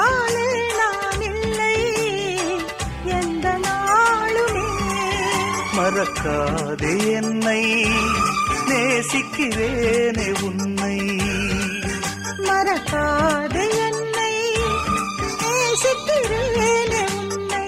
மறந்தாலே நான் இல்லை எந்த நாளுமே மறக்காதே என்னை நேசிக்கிறேனே உன்னை மறக்காது என்னை நேசிக்கிறேனே உன்னை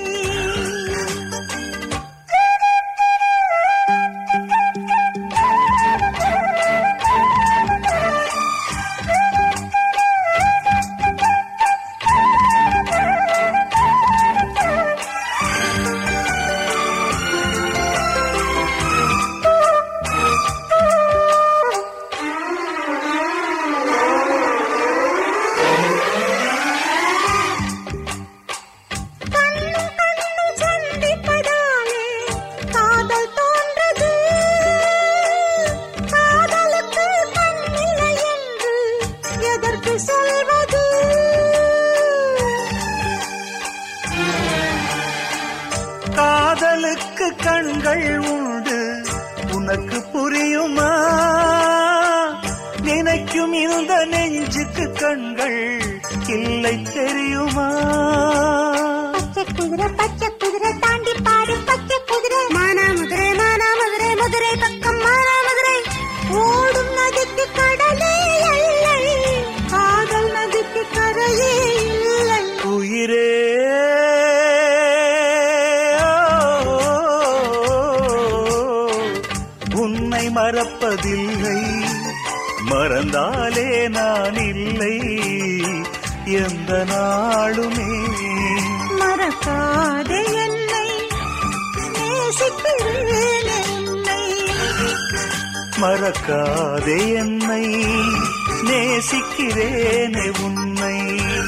கண்ணும் கண்ணும் சந்திப்பதாலே காதல் தோன்றது காதலுக்கு கண்ணில்லை என்று எதற்கு சொல்வது காதலுக்கு கண்கள் உண்டு உனக்கு புரியுமா நினைக்கும் இந்த நெஞ்சுக்கு கண்கள் இல்லை தெரியுமா பச்சை குதிரை பச்சை குதிரை தாண்டி பாடு பச்சை குதிரை மானா மதுரை மானா மதுரை மதுரை பக்கம் மானா மதுரை ஓடும் நதிக்கு கடலே இல்லை காதல் நதிக்கு கரையே இல்லை உயிரே உன்னை மறப்பதில்லை மறந்தாலே நான் இல்லை எந்த நாளுமே மறக்காதே என்னை நேசிக்கிறேன் என்னை மறக்காதே என்னை நேசிக்கிறேனே உன்னை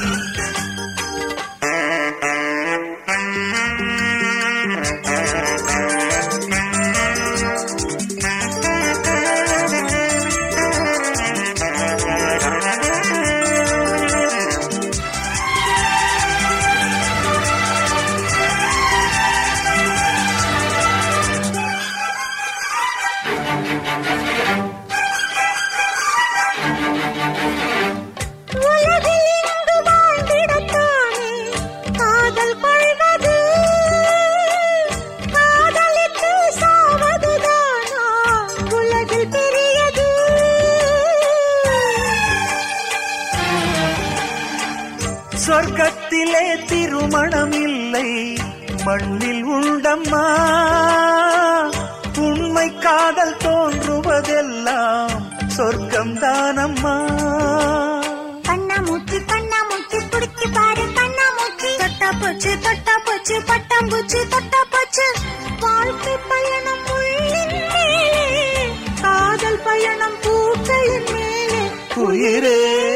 உலகில் இங்கு வாழ்ந்திடத்தானே காதல் கொள்வது காதலித்து சாவதுதானா உலகில் பெரியது சொர்க்கத்திலே திருமணம் இல்லை மண்ணில் உண்டம்மா உண்மை காதல் தோன்றுவதெல்லாம் சொர்க்கம் தானம்மா கண்ணாமூச்சி கண்ணாமூச்சி புடிச்சு பாரு கண்ணாமூச்சி தொட்டா போச்சு தொட்டா போச்சு பட்டாம்பூச்சி தொட்டா போச்சு வாழ்க்கை பயணம் உள்ளின் மேலே காதல் பயணம் பூக்களின் மேலே உயிரே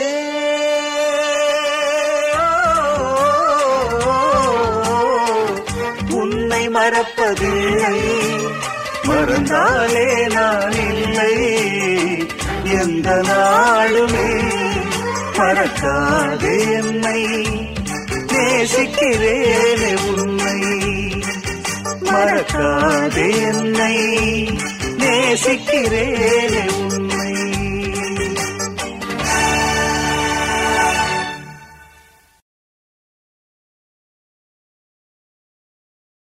உன்னை மறப்பதில்லை மறந்தாலே நான் இல்லை எந்த நாளுமே மறக்காதே என்னை நேசிக்கிறேனே உன்னை மறக்காதே என்னை நேசிக்கிறேனே உன்னை